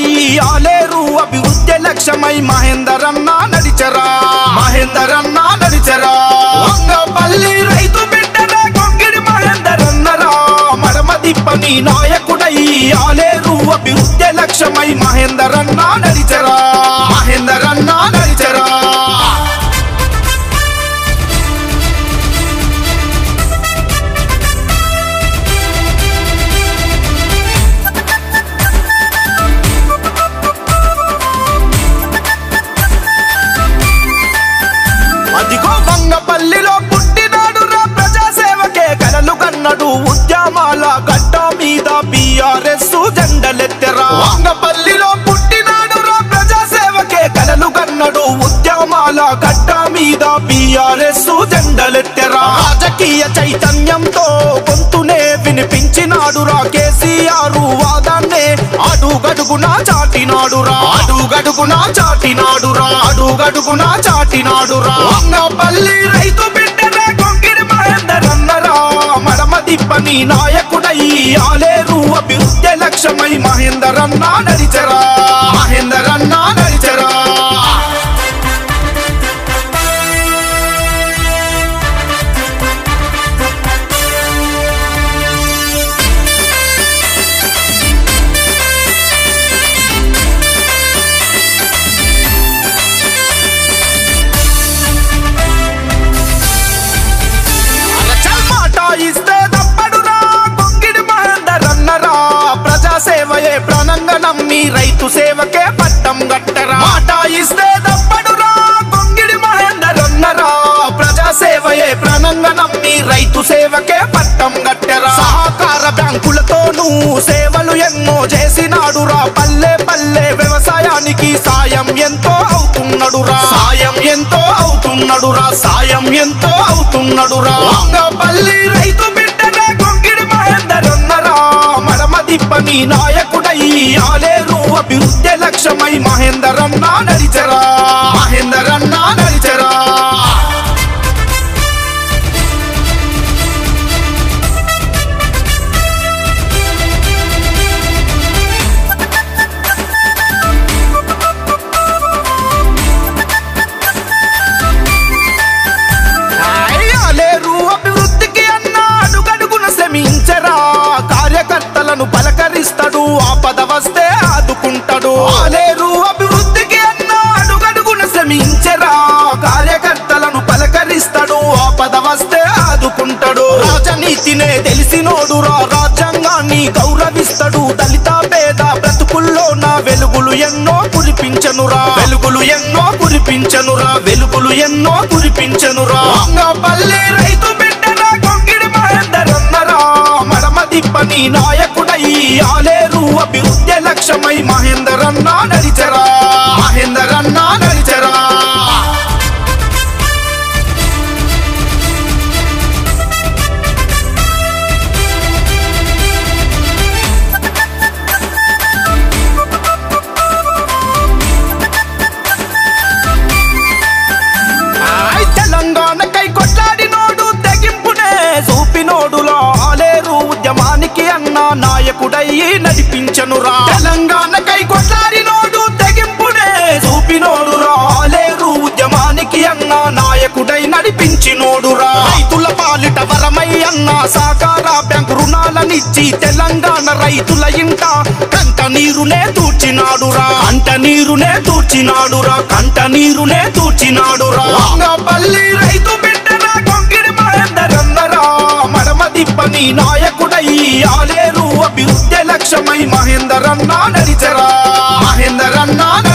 ఆలేరు అభివృద్ధి లక్ష్యమై మహేందర్ అన్న నడిచరా మహేందర్ అన్న నడిచరా వంగపల్లి రైతు బిడ్డరా కొంగిడి మహేందర్ అన్నరా మడమదిప్పని నాయకుడై ఆలేరు అభివృద్ధి లక్ష్యమై మహేందర్ అన్న నడిచరా మహేందర్ అన్న నడిచరా అదిగో వంగపల్లిలో పుట్టినాడు రా ప్రజాసేవకే కలలు కన్నడు ఉద్యమాల గడ్డ మీద బిఆర్ఎస్ జెండలెత్తెరా వంగపల్లిలో పుట్టినాడు రా ప్రజాసేవకే కలలు కన్నడు ఉద్యమాల గడ్డ మీద బిఆర్ఎస్ జెండలెత్తెరా రాజకీయ చైతన్యంతో గొంతునే వినిపించినాడు రా కేసీఆర్ వాదాన్నే అడుగడుగునా చాటినాడు రా అడుగడుగునా చాటినాడు రా అడుగడుగునా చాటినాడు రా వంగపల్లి రైతు బిడ్డరా కొంగిడి మహేందర్ అన్నరా మడమ తిప్పని నాయకుడై ఆలేరు అభివృద్ధి లక్ష్యమై మహేందర్ అన్న నడిచరా మహేందర్ అన్న నడిచరా అరచల్ మాట ఇస్తే తప్పడురా కొంగిడి మహేందర్ అన్నరా ప్రజా సేవయే ప్రాణంగా నమ్మి రైతు సేవకే పట్టం గట్టరా మాట ఇస్తే తప్పడురా కొంగిడి మహేందర్ అన్నరా ప్రజా సేవయే ప్రాణంగా నమ్మి రైతు సేవకే పట్టం గట్టరా సహకార బ్యాంకులతోనూ సేవలు ఎన్నో చేసినాడురా పల్లె పల్లె వ్యవసాయానికి సాయం ఎంతో అవుతున్నడురా సాయం ఎంతో అవుతున్నడురా సాయం ఎంతో అవుతున్నడురా వంగపల్లి రైతు బిడ్డరా కొంగిడి మహేందర్ అన్నరా మడమ తిప్పని నాయకుడై ఆలేరు అభివృద్ధి లక్ష్యమై మహేందర్ అన్న నడిచరా మహేందర్ అన్న నడిచరా ఆలేరు అభివృద్ధికి అన్న అడుగడుగున శ్రమించరా కార్యకర్తలను పలకరిస్తాడు ఆపద వస్తే ఆదుకుంటాడు ఆలేరు అభివృద్ధికి అన్న అడుగడుగున శ్రమించరా కార్యకర్తలను పలకరిస్తాడు ఆపద వస్తే ఆదుకుంటాడు రాజనీతినే తెలిసినోడు రా రాజ్యాంగాన్ని గౌరవిస్తాడు దళిత పేద బ్రతుకుల్లో నా వెలుగులు ఎన్నో కురిపించనురా వెలుగులు ఎన్నో కురిపించనురా వెలుగులు ఎన్నో కురిపించనురా వంగపల్లి రైతు బిడ్డరా కొంగిడి మహేందర్ అన్నరా మడమ తిప్పని నాయకుడై ఆలేరు అభివృద్ధి లక్ష్యమై మహేందర్ అన్న నడిచరా మహేందర్ అన్న నడిచరా ఆయ్ తెలంగాణకై కొట్లాడినోడు తెగింపునే చూపినోడులా ఆలేరు ఉద్యమానికి అన్న నాయకుడై నడిపించనురా తెలంగాణకై కొట్లాడినోడు తెగింపునే చూపినోడురా ఆలేరు ఉద్యమానికి అన్న నాయకుడై నడిపించినోడురా రైతుల పాలిట వరమై అన్న సాకార బ్యాంకు రుణాలనిచ్చి తెలంగాణ రైతుల ఇంట కంట నీరునే తూర్చినాడురా కంట నీరునే తూర్చినాడురా కంట నీరునే తూర్చినాడురా వంగపల్లి రైతు బిడ్డరా కొంగిడి మహేందర్ అన్నరా మడమ తిప్పని నాయకుడై ఆలేరు అభివృద్ధి లక్ష్యమై మహేందర్ అన్న నడిచరా మహేందర్ అన్న